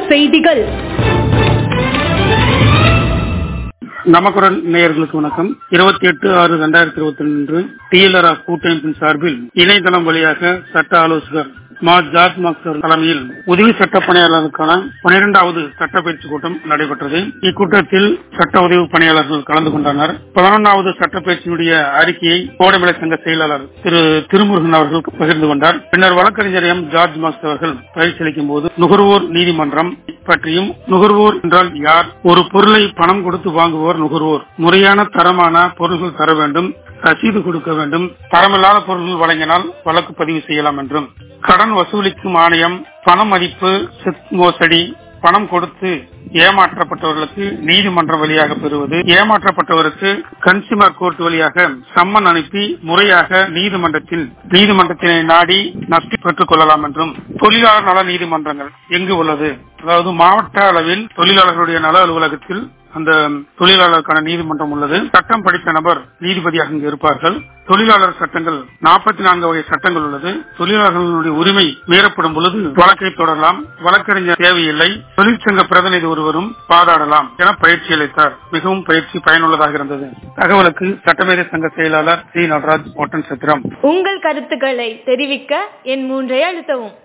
செய்திகள் நமக்குரல் நேயர்களுக்கு வணக்கம் இருபத்தி எட்டு ஆறு இரண்டாயிரத்தி இருபத்தி ரெண்டு டிஎல்ஆர் கூட்டமைப்பின் சார்பில் இணையதளம் வழியாக சட்ட ஆலோசகர் மா ஜார்ஜ் மாக்சர் தலைமையில் உதவி சட்ட பணியாளர்களுக்கான பனிரெண்டாவது சட்ட பயிற்சி கூட்டம் நடைபெற்றது இக்கூட்டத்தில் சட்ட உதவி பணியாளர்கள் கலந்து கொண்டனர் பதினொன்றாவது சட்ட பயிற்சியினுடைய அறிக்கையை கோடைமலை சங்க செயலாளர் திரு திருமுருகன் அவர்கள் பகிர்ந்து கொண்டார் பின்னர் வழக்கறிஞர் எம் ஜார்ஜ் மாக்ஸ் அவர்கள் பயிற்சி அளிக்கும் போது நுகர்வோர் நீதிமன்றம் பற்றியும் நுகர்வோர் என்றால் யார் ஒரு பொருளை பணம் கொடுத்து வாங்குவோர் நுகர்வோர் முறையான தரமான பொருள்கள் தர வேண்டும் ரசீது கொடுக்க வேண்டும் தரமில்லாத பொருள்கள் வழங்கினால் வழக்கு பதிவு செய்யலாம் என்றும் கடன் வசூலிக்கும் ஆணையம் பண மதிப்பு செக் மோசடி பணம் கொடுத்து ஏமாற்றப்பட்டவர்களுக்கு நீதிமன்றம் வழியாக பெறுவது ஏமாற்றப்பட்டவருக்கு கன்சியூமர் கோர்ட் வழியாக சம்மன் அனுப்பி முறையாக நீதிமன்றத்தில் நீதிமன்றத்தினை நாடி நஷ்டம் பெற்றுக் கொள்ளலாம் என்றும் தொழிலாளர் நல நீதிமன்றங்கள் எங்கு உள்ளது அதாவது மாவட்ட அளவில் தொழிலாளர்களுடைய நல அலுவலகத்தில் அந்த தொழிலாளருக்கான நீதிமன்றம் உள்ளது சட்டம் படித்த நபர் நீதிபதியாக இங்கு இருப்பார்கள் தொழிலாளர் சட்டங்கள் நாற்பத்தி நான்கு வகை சட்டங்கள் உள்ளது தொழிலாளர்களுடைய உரிமை மீறப்படும் பொழுது வழக்கை தொடரலாம் வழக்கறிஞர் தேவையில்லை தொழிற்சங்க பிரதிநிதி ஒருவரும் பாதாடலாம் என பயிற்சி அளித்தார் மிகவும் பயிற்சி பயனுள்ளதாக இருந்தது தகவலுக்கு சட்டமேதை சங்க செயலாளர் சி நடராஜ் ஓட்டன் சத்திரம் உங்கள் கருத்துக்களை தெரிவிக்க என் மூன்றை அழுத்தவும்